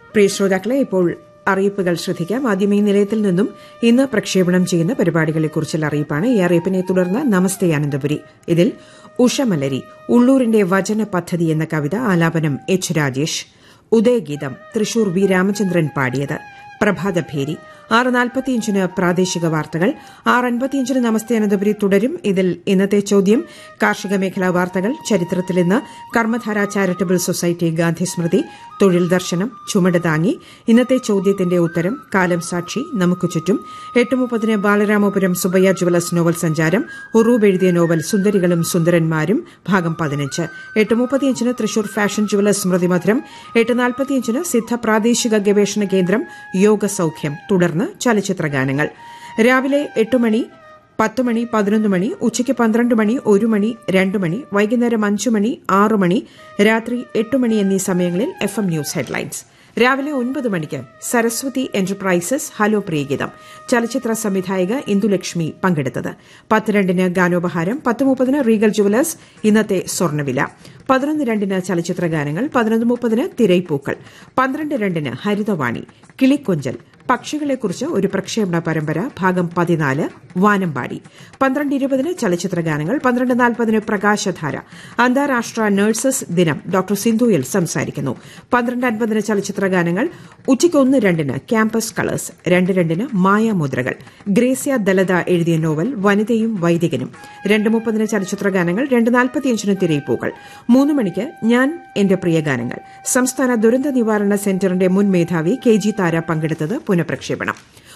പ്രിയ ശ്രോതാക്കളെ ഇപ്പോൾ അറിയിപ്പുകൾ ശ്രദ്ധിക്കാം ആദ്യം ഈ നിലയത്തിൽ നിന്നും ഇന്ന് പ്രക്ഷേപണം ചെയ്യുന്ന പരിപാടികളെക്കുറിച്ചുള്ള അറിയിപ്പാണ് ഈ അറിയിപ്പിനെ തുടർന്ന് നമസ്തേ അനന്തപുരി ഇതിൽ ഉഷമലരി ഉള്ളൂരിന്റെ വചന പദ്ധതി എന്ന കവിത ആലാപനം എച്ച് രാജേഷ് ഉദയഗീതം തൃശൂർ വി രാമചന്ദ്രൻ പാടിയത് പ്രഭാതഭേരി ആറ് നാൽപ്പത്തിയഞ്ചിന് പ്രാദേശിക വാർത്തകൾ ആറ് അൻപത്തിയഞ്ചിന് നമസ്തേ അനന്തപുരി തുടരും ഇതിൽ ഇന്നത്തെ ചോദ്യം കാർഷിക മേഖലാ വാർത്തകൾ ചരിത്രത്തിൽ ഇന്ന് കർമ്മധാര ചാരിറ്റബിൾ സൊസൈറ്റി ഗാന്ധി സ്മൃതി തൊഴിൽ ദർശനം ചുമട് താങ്ങി ഇന്നത്തെ ചോദ്യത്തിന്റെ ഉത്തരം കാലം സാക്ഷി നമുക്ക് ചുറ്റും എട്ട് മുപ്പതിന് ബാലരാമപുരം സുബയ്യ ജുവലസ് നോവൽ സഞ്ചാരം ഉറൂബ് എഴുതിയ നോവൽ സുന്ദരികളും സുന്ദരന്മാരും ഭാഗം പതിനഞ്ച് എട്ട് മുപ്പത്തിയഞ്ചിന് തൃശൂർ ഫാഷൻ ജുവലസ് സ്മൃതിമധുരം എട്ട് നാൽപ്പത്തിയഞ്ചിന് സിദ്ധ പ്രാദേശിക ഗവേഷണ കേന്ദ്രം യോഗസൌഖ്യം തുടർന്ന് ചലച്ചിത്ര ഗാനങ്ങൾ രാവിലെ എട്ട് മണി പത്ത് മണി പതിനൊന്ന് മണി ഉച്ചയ്ക്ക് പന്ത്രണ്ട് മണി ഒരു മണി രണ്ട് മണി വൈകുന്നേരം അഞ്ച് മണി ആറ് മണി രാത്രി എട്ട് മണി എന്നീ സമയങ്ങളിൽ എഫ് എം ന്യൂസ് ഹെഡ്ലൈൻസ് രാവിലെ ഒൻപത് മണിക്ക് സരസ്വതി എന്റർപ്രൈസസ് ഹലോ പ്രിയഗീതം ചലച്ചിത്ര സംവിധായിക ഇന്ദുലക്ഷ്മി പങ്കെടുത്തത് പത്ത് രണ്ടിന് ഗാനോപഹാരം പത്ത് മുപ്പതിന് റീഗൽ ജുവലേഴ്സ് ഇന്നത്തെ സ്വർണ്ണവില പതിനൊന്ന് രണ്ടിന് ചലച്ചിത്ര ഗാനങ്ങൾ പതിനൊന്ന് മുപ്പതിന് തിരൈപ്പൂക്കൾ പന്ത്രണ്ട് രണ്ടിന് ഹരിതവാണി കിളിക്കൊഞ്ചൽ പക്ഷികളെക്കുറിച്ച് ഒരു പ്രക്ഷേപണ പരമ്പര ഭാഗം പതിനാല് വാനമ്പാടി പന്ത്രണ്ട് ഇരുപതിന് ചലച്ചിത്ര ഗാനങ്ങൾ പന്ത്രണ്ട് നാൽപ്പതിന് പ്രകാശധാര അന്താരാഷ്ട്ര നഴ്സസ് ദിനം ഡോക്ടർ സിന്ധുയിൽ സംസാരിക്കുന്നു പന്ത്രണ്ട് അൻപതിന് ചലച്ചിത്ര ഗാനങ്ങൾ ഉച്ചയ്ക്ക് ഒന്ന് രണ്ടിന് ക്യാമ്പസ് കളേഴ്സ് രണ്ട് രണ്ടിന് മായാമുദ്രകൾ ഗ്രേസ്യ ദലത എഴുതിയ നോവൽ വനിതയും വൈദികനും രണ്ട് മുപ്പതിന് ചലച്ചിത്ര ഗാനങ്ങൾ രണ്ട് നാൽപ്പത്തിയഞ്ചിന് തിരയിപ്പൂക്കൾ മൂന്ന് മണിക്ക് ഞാൻ എന്റെ പ്രിയ ഗാനങ്ങൾ സംസ്ഥാന ദുരന്ത നിവാരണ സെന്ററിന്റെ മുൻ മേധാവി കെ ജി താര പങ്കെടുത്തത് പുനഃപ്രക്ഷേപണം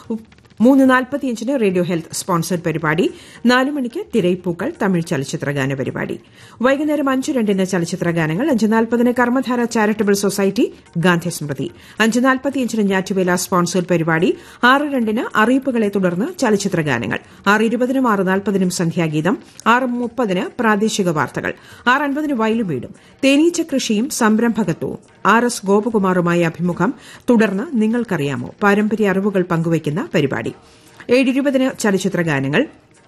മൂന്ന് നാൽപ്പത്തിയഞ്ചിന് റേഡിയോ ഹെൽത്ത് സ്പോൺസർഡ് പരിപാടി നാല് മണിക്ക് തിരയിപ്പൂക്കൾ തമിഴ് ചലച്ചിത്ര ഗാന പരിപാടി വൈകുന്നേരം അഞ്ച് രണ്ടിന് ചലച്ചിത്ര ഗാനങ്ങൾ അഞ്ച് നാൽപ്പതിന് കർമ്മധാര ചാരിറ്റബിൾ സൊസൈറ്റി ഗാന്ധി സ്മൃതി അഞ്ച് നാൽപ്പത്തിയഞ്ചിന് ഞാറ്റുവേല സ്പോൺസേഡ് പരിപാടി ആറ് രണ്ടിന് അറിയിപ്പുകളെ തുടർന്ന് ചലച്ചിത്ര ഗാനങ്ങൾ ആറ് ഇരുപതിനും ആറ് നാൽപ്പതിനും സന്ധ്യാഗീതം ആറ് മുപ്പതിന് പ്രാദേശിക വാർത്തകൾ ആറ് അൻപതിന് വയലും വീടും തേനീച്ച കൃഷിയും സംരംഭകത്വവും ആർ എസ് ഗോപകുമാറുമായി അഭിമുഖം തുടർന്ന് നിങ്ങൾക്കറിയാമോ പാരമ്പര്യ അറിവുകൾ പങ്കുവയ്ക്കുന്ന പരിപാടി ഏഴിരുപതിന് ചലച്ചിത്ര ഗാനങ്ങൾ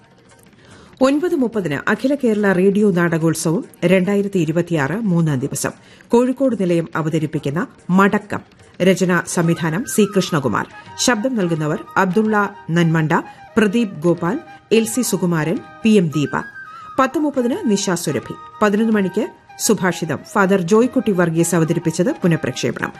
ഒൻപത് മുപ്പതിന് അഖില കേരള റേഡിയോ നാടകോത്സവം രണ്ടായിരത്തി ഇരുപത്തിയാറ് മൂന്നാം ദിവസം കോഴിക്കോട് നിലയം അവതരിപ്പിക്കുന്ന മടക്കം രചന സംവിധാനം സി കൃഷ്ണകുമാർ ശബ്ദം നൽകുന്നവർ Abdulla Nanmanda Pradeep Gopal L C Sukumaran P M Deepa പത്ത് മുപ്പതിന് നിശാ സുരഭി പതിനൊന്ന് മണിക്ക് സുഭാഷിതം ഫാദർ ജോയ്ക്കുട്ടി വർഗീസ് അവതരിപ്പിച്ചത് പുനഃപ്രക്ഷേപണം